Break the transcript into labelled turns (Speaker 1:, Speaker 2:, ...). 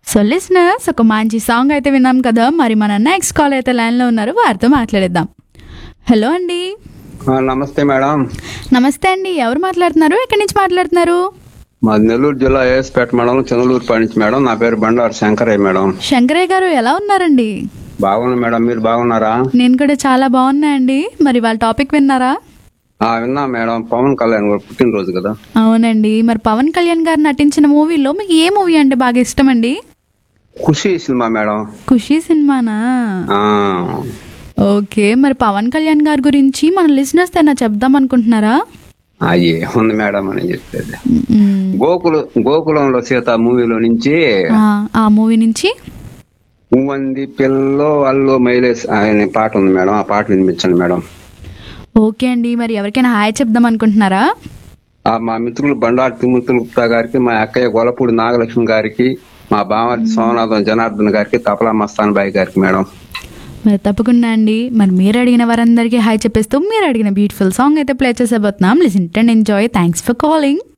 Speaker 1: So listeners ఒక మంచి song అయితే విన్నాం కదా మరి మన నెక్స్ట్ కాల్ అయితే లైన్లో ఉన్నారు వారితో మాట్లాడేద్దాం హలో అండి
Speaker 2: ఆ, నమస్తే మేడం
Speaker 1: నమస్తే అండి ఎవరు మాట్లాడుతున్నారు ఎక్కడి నుంచి మాట్లాడుతున్నారు
Speaker 2: మా నెల్లూరు జిల్లా ఏఎస్పేట మండలం చంద్రలూరు నుంచి మేడం నా పేరు బండారు శంకరయ్య మేడం
Speaker 1: శంకరయ్య గారు ఎలా ఉన్నారండి
Speaker 2: బాగున్నా మేడం మీరు బాగున్నారా
Speaker 1: నేను కూడా చాలా బాగున్నా అండి మరి వాళ్ళ టాపిక్ విన్నారా
Speaker 2: ఆ విన్నా మేడం పవన్ కళ్యాణ్ గారు పుట్టినరోజు కదా
Speaker 1: అవునండి మరి పవన్ కళ్యాణ్ గారు నటించిన మూవీలో మీకు ఏ మూవీ అంటే బాగా ఇష్టం అండి
Speaker 2: ఖుషి సినిమా మేడం
Speaker 1: ఖుషి సినిమానా
Speaker 2: ఆ
Speaker 1: ఓకే మరి పవన్ కళ్యాణ్ గారి గురించి మన లిసినర్స్ ఏమైనా చెప్దాం అనుకుంటున్నారా
Speaker 2: అయ్యే ఉంది మేడం అని చెప్పేది
Speaker 1: మ్మ్.
Speaker 2: గోకుల గోకులంలో సీత మూవీలో నుంచి
Speaker 1: ఆ, ఆ మూవీ నుంచి
Speaker 2: మంది పిల్లలో వాళ్ళు మైలేజ్ అనే పాట ఉంది మేడం ఆ పాట వినిపించండి మేడం
Speaker 1: ఓకే అండి మరి ఎవరికైనా హాయ్ చెప్దాం అనుకుంటున్నారా
Speaker 2: ఆ మా మిత్రులు బండారు తిమ్మతులు గుప్తా గారికి మా అక్కయ్య గొలపూడి నాగలక్ష్మి గారికి మా బామర్తి సోమనాథం జనార్దన్ గారికి తపలా మస్తాన్ బాయ్ గారికి మేడం
Speaker 1: మరి తప్పకుండా అండి మరి మీరు అడిగిన వారందరికీ హాయ్ చెప్పేస్తూ మీరు అడిగిన బ్యూటిఫుల్ సాంగ్ అయితే ప్లే చేసేబోతున్నాం listen and enjoy thanks for calling